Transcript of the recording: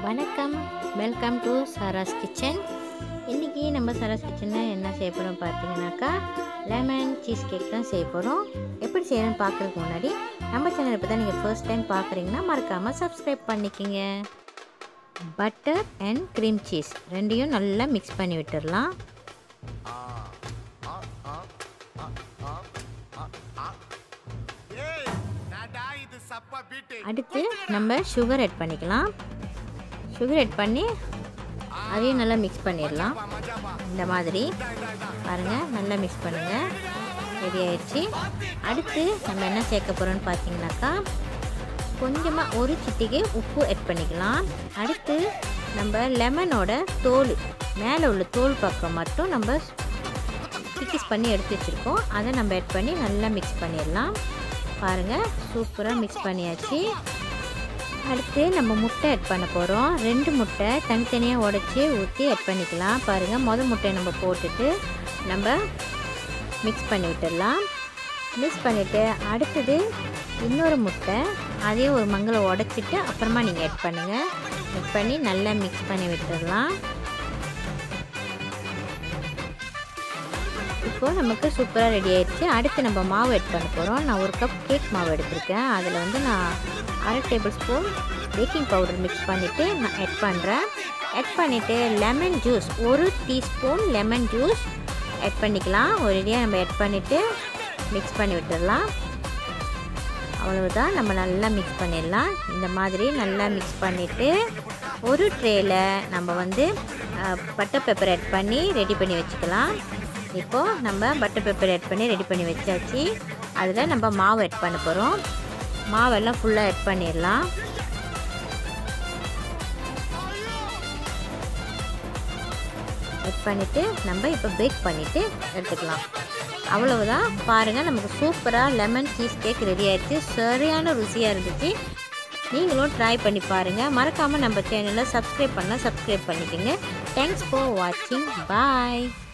வணக்கம் welcome to சாராஸ் kitchen இன்றைக்கி நம்ம சாராஸ் கிச்சனில் என்ன செய்ய போகிறோம் பார்த்தீங்கன்னாக்கா லெமன் சீஸ் கேக் தான் செய்ய போகிறோம் எப்படி செய்யணும்னு பார்க்குறதுக்கு முன்னாடி நம்ம சேனல் இப்போ தான் நீங்கள் ஃபர்ஸ்ட் டைம் பார்க்குறீங்கன்னா மறக்காமல் சப்ஸ்கிரைப் பண்ணிக்கோங்க பட்டர் அண்ட் க்ரீம் சீஸ் ரெண்டையும் நல்லா மிக்ஸ் பண்ணி விட்டுடலாம் ஏய் நாடா இது சப்பா பீட்டு அடுத்து நம்ம சுகர் ஆட் பண்ணிக்கலாம் சுகர் ஆட் பண்ணி அதையும் நல்லா மிக்ஸ் பண்ணிடலாம் மஜாபா இந்த மாதிரி பாருங்கள் நல்லா மிக்ஸ் பண்ணுங்கள் ரெடி ஆயிடுச்சு அடுத்து நம்ம என்ன சேர்க்க போகிறோம்னு பார்த்தீங்கன்னாக்கா கொஞ்சமாக ஒரு சிட்டிகை உப்பு ஆட் பண்ணிக்கலாம் அடுத்து நம்ம லெமனோட தோல் மேலே உள்ள தோல் பக்கம் மட்டும் நம்ம பிக்கிஸ் பண்ணி எடுத்து வச்சுருக்கோம் அதை நம்ம ஆட் பண்ணி நல்லா மிக்ஸ் பண்ணிடலாம் பாருங்கள் சூப்பராக மிக்ஸ் பண்ணியாச்சு அடுத்து நம்ம முட்டை ஆட் பண்ண போகிறோம் ரெண்டு முட்டை தனித்தனியாக உடச்சி ஊற்றி ஆட் பண்ணிக்கலாம் பாருங்கள் மொதல் முட்டையை நம்ம போட்டுட்டு நம்ம மிக்ஸ் பண்ணி விட்டுடலாம் மிக்ஸ் பண்ணிவிட்டு அடுத்தது இன்னொரு முட்டை அதையும் ஒரு மங்களை உடச்சிட்டு அப்புறமா நீங்கள் ஆட் பண்ணுங்கள் ஆட் பண்ணி நல்லா மிக்ஸ் பண்ணி விட்டுடலாம் இப்போது நமக்கு சூப்பராக ரெடி ஆயிடுச்சு அடுத்து நம்ம மாவு ஆட் பண்ண போகிறோம் நான் ஒரு கப் கேக் மாவு எடுத்திருக்கேன் அதில் வந்து நான் அரை tablespoon baking powder mix பண்ணிவிட்டு நான் ஆட் பண்ணுறேன் ஆட் பண்ணிவிட்டு லெமன் ஜூஸ் ஒரு டீஸ்பூன் லெமன் ஜூஸ் ஆட் பண்ணிக்கலாம் ஒரேடியாக நம்ம ஆட் பண்ணிவிட்டு மிக்ஸ் பண்ணி விட்டுடலாம் அவ்வளவுதான் நம்ம நல்லா மிக்ஸ் பண்ணிடலாம் இந்த மாதிரி நல்லா மிக்ஸ் பண்ணிவிட்டு ஒரு ட்ரேயில் நம்ம வந்து பட்டர் பெப்பர் ஆட் பண்ணி ரெடி பண்ணி வச்சுக்கலாம் இப்போது நம்ம பட்டர் பெப்பர் ஆட் பண்ணி ரெடி பண்ணி வச்சாச்சு அதில் நம்ம மாவு ஆட் பண்ண போகிறோம் மாவெல்லாம் ஃபுல்லாக ஆட் பண்ணிடலாம் ஆட் பண்ணிவிட்டு நம்ம இப்போ பேக் பண்ணிவிட்டு எடுத்துக்கலாம் அவ்வளவுதான் பாருங்கள் நமக்கு சூப்பராக லெமன் சீஸ் கேக் ரெடி ஆயிடுச்சு சரியான ருசியாக இருந்துச்சு நீங்களும் ட்ரை பண்ணி பாருங்கள் மறக்காமல் நம்ம சேனலை சப்ஸ்கிரைப் பண்ணால் சப்ஸ்கிரைப் பண்ணிக்கோங்க தேங்க்ஸ் ஃபார் வாட்சிங் பாய்